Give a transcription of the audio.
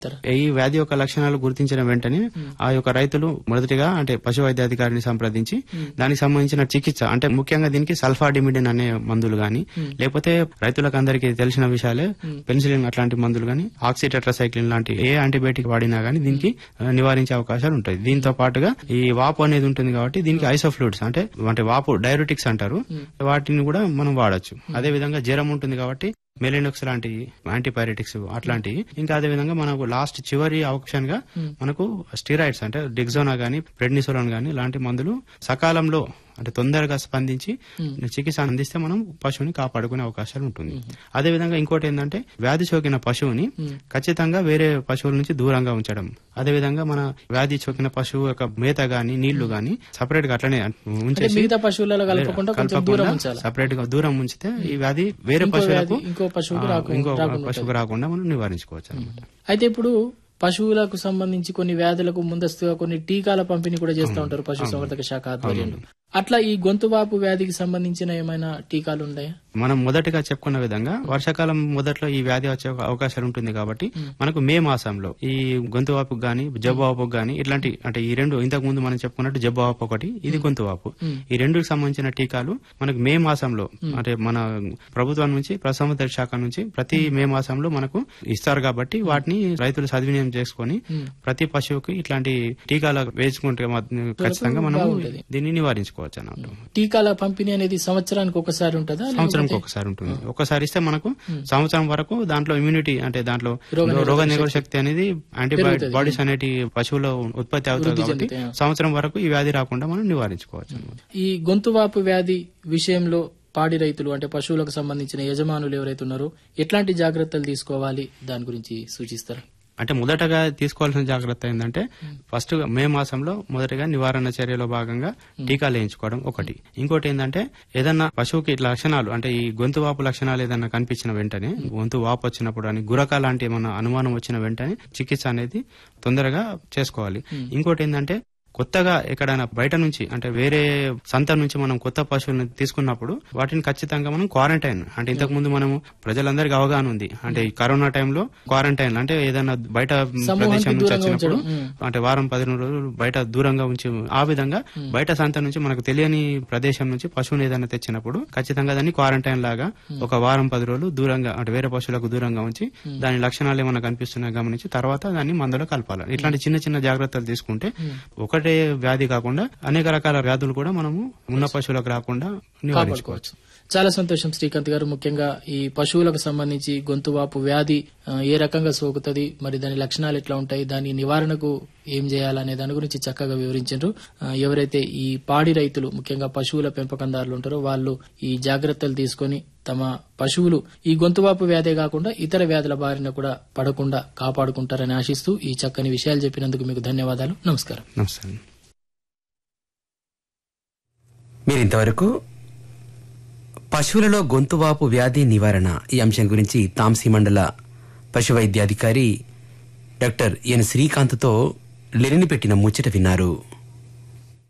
ఈ వ్యాధి యొక్క లక్షణాలు గుర్తించిన వెంటనే ఆ యొక్క రైతులు మొదటిగా అంటే పశు వైద్య అధికారిని సంప్రదించి దానికి సంబంధించిన చికిత్స అంటే ముఖ్యంగా దీనికి సల్ఫాడిమిడిన్ అనే మందులు గాని లేకపోతే రైతులకు అందరికీ తెలిసిన విషయాలే పెన్సిలిన్ అట్లాంటి మందులు గాని ఆక్సిటెట్రాసైక్లిన్ లాంటి ఏ యాంటీబయాటిక్ వాడినా గానీ దీనికి ఆ, నివారించే అవకాశాలు ఉంటాయి దీంతో పాటుగా ఈ వాపు అనేది ఉంటుంది కాబట్టి దీనికి ఐసోఫ్లూయిడ్స్ అంటే అంటే వాపు డైరెటిక్స్ అంటారు వాటిని కూడా మనం వాడచ్చు అదే విధంగా జ్వరం ఉంటుంది కాబట్టి మెలినోక్స్ లాంటి యాంటీపైరెటిక్స్ అట్లాంటివి ఇంకా అదే విధంగా మనకు లాస్ట్ చివరి ఆప్షన్ గా మనకు స్టీరాయిడ్స్ అంటే డిగ్జోనా గానీ ప్రెడ్నిసోలాన్ గానీ లాంటి మందులు సకాలంలో అంటే తొందరగా స్పందించి చికిత్స అందిస్తే మనం పశువుని కాపాడుకునే అవకాశాలు ఉంటుంది అదే విధంగా ఇంకోటి ఏంటంటే వ్యాధి సోకిన పశువుని ఖచ్చితంగా వేరే పశువుల నుంచి దూరంగా ఉంచడం అదే విధంగా మన వ్యాధి సోకిన పశువు యొక్క మేత గాని నీళ్లు గాని సపరేట్ గా అట్లనే అంటే ఉంచేసి మిగతా పశువులలో కలపకుండా కొంచెం దూరం ఉంచాలి సపరేట్ గా దూరం ఉంచితే ఈ వ్యాధి వేరే ఇంకో పశువులకు వ్యాధి ఇంకో పశువుకి ఆ, రాకుండా- ఇంకో రాకుండా పశువుకు రాకుండా మనం నివారించుకోవచ్చు అనమాట అయితే ఇప్పుడు పశువులకు సంబంధించి కొన్ని వ్యాధులకు ముందస్తుగా కొన్ని టీకాల పంపిణీ కూడా చేస్తూ ఉంటారు పశు సంవర్ధక శాఖ ఆధ్వర్యంలో అట్లా ఈ గొంతువాపు వ్యాధికి సంబంధించిన ఏమైనా టీకాలు ఉన్నాయా మనం మొదటగా చెప్పుకున్న విధంగా వర్షాకాలం మొదట్లో ఈ వ్యాధి వచ్చే అవకాశాలు ఉంటుంది కాబట్టి మనకు మే మాసంలో ఈ గొంతు వాపు గాని జబ్బు వాపు గాని ఇట్లాంటి అంటే ఈ రెండు ఇంతకు ముందు మనం చెప్పుకున్నట్టు జబ్బు వాపు ఒకటి ఇది గొంతు వాపు ఈ రెండుకి సంబంధించిన టీకాలు మనకు మే మాసంలో అంటే మన ప్రభుత్వం నుంచి ప్రసంవత శాఖ నుంచి ప్రతి మే మాసంలో మనకు ఇస్తారు కాబట్టి వాటిని రైతులు సద్వినియోగం చేసుకొని ప్రతి పశువుకి ఇట్లాంటి టీకాలు వేసుకుంటే మాత్రం ఖచ్చితంగా మనం దీన్ని నివారించుకోవచ్చు అన్నమాట టీకాల పంపిణీ అనేది సంవత్సరానికి ఒకసారి ఉంటుందా సంవత్సరంకి ఒకసారి ఉంటుంది ఒకసారి ఇస్తే మనకు సంవత్సరం వరకు దాంట్లో ఇమ్యూనిటీ అంటే దాంట్లో రోగ నిరోధక శక్తి అనేది యాంటీబయాటిక్ బాడీస్ అనేటి పశువులో ఉత్పత్తి అవుతుంది కాబట్టి సంవత్సరం వరకు ఈ వ్యాధి రాకుండా మనం నివారించుకోవచ్చు అన్నమాట. ఈ గొంతువాపు వ్యాధి విషయంలో పాడి రైతులు అంటే పశువులకు సంబంధించిన యజమానులు ఎవరైతే ఉన్నారో ఎట్లాంటి జాగ్రత్తలు తీసుకోవాలి దాని గురించి సూచిస్తారు అంటే మొదటగా తీసుకోవాల్సిన జాగ్రత్త ఏంటంటే ఫస్ట్ మే మాసంలో మొదటగా నివారణ చర్యలో భాగంగా టీకాలు వేయించుకోవడం ఒకటి ఇంకోటి ఏంటంటే ఏదన్నా పశువుకి ఇట్లా లక్షణాలు అంటే ఈ గొంతు వాపు లక్షణాలు ఏదన్నా కనిపించిన వెంటనే గొంతు వాపు వచ్చినప్పుడు అని గురక లాంటి ఏమన్నా అనుమానం వచ్చిన వెంటనే చికిత్స అనేది తొందరగా చేసుకోవాలి ఇంకోటి ఏంటంటే కొత్తగా ఎక్కడైనా బయట నుంచి అంటే వేరే సంత నుంచి మనం కొత్త పశువులను తీసుకున్నప్పుడు వాటిని ఖచ్చితంగా మనం క్వారంటైన్ అంటే ఇంతకు ముందు మనము ప్రజలందరికీ అవగాహన ఉంది అంటే ఈ కరోనా టైంలో క్వారంటైన్ అంటే ఏదైనా బయట ప్రదేశం నుంచి వచ్చినప్పుడు అంటే వారం పది రోజులు బయట దూరంగా ఉంచి ఆ విధంగా బయట సంత నుంచి మనకు తెలియని ప్రదేశం నుంచి పశువుని ఏదైనా తెచ్చినప్పుడు ఖచ్చితంగా దాన్ని క్వారంటైన్ లాగా ఒక వారం పది రోజులు దూరంగా అంటే వేరే పశువులకు దూరంగా ఉంచి దాని లక్షణాలు ఏమైనా కనిపిస్తున్నాయి గమనించి తర్వాత దాన్ని మందులో కలపాలి ఇట్లాంటి చిన్న చిన్న జాగ్రత్తలు తీసుకుంటే ఒకటే వ్యాధి కాకుండా అనేక రకాల వ్యాధులు కూడా మనము ఉన్న పశువులకు రాకుండా నివారించుకోవచ్చు చాలా సంతోషం శ్రీకాంత్ గారు ముఖ్యంగా ఈ పశువులకు సంబంధించి గొంతువాపు వ్యాధి ఆ, ఏ రకంగా సోకుతుంది మరి దాని లక్షణాలు ఎట్లా ఉంటాయి దాని నివారణకు ఏం చేయాలనే దాని గురించి చక్కగా వివరించారు ఆ, ఎవరైతే ఈ పాడి రైతులు ముఖ్యంగా పశువుల పెంపకందారులు ఉంటారో వాళ్ళు ఈ జాగ్రత్తలు తీసుకొని తమ పశువులు ఈ గొంతువాపు వ్యాధే కాకుండా ఇతర వ్యాధుల బారిన కూడా పడకుండా కాపాడుకుంటారని ఆశిస్తూ ఈ చక్కని విషయాలు చెప్పినందుకు మీకు ధన్యవాదాలు నమస్కారం నమస్తే మీరు ఇంతవరకు పశువులలో గొంతువాపు వ్యాధి నివారణ ఈ అంశం గురించి తాంసీ మండల పశు వైద్యాధికారి డాక్టర్ ఎన్ శ్రీకాంత్తో లెనిని పెట్టిన ముచ్చట విన్నారు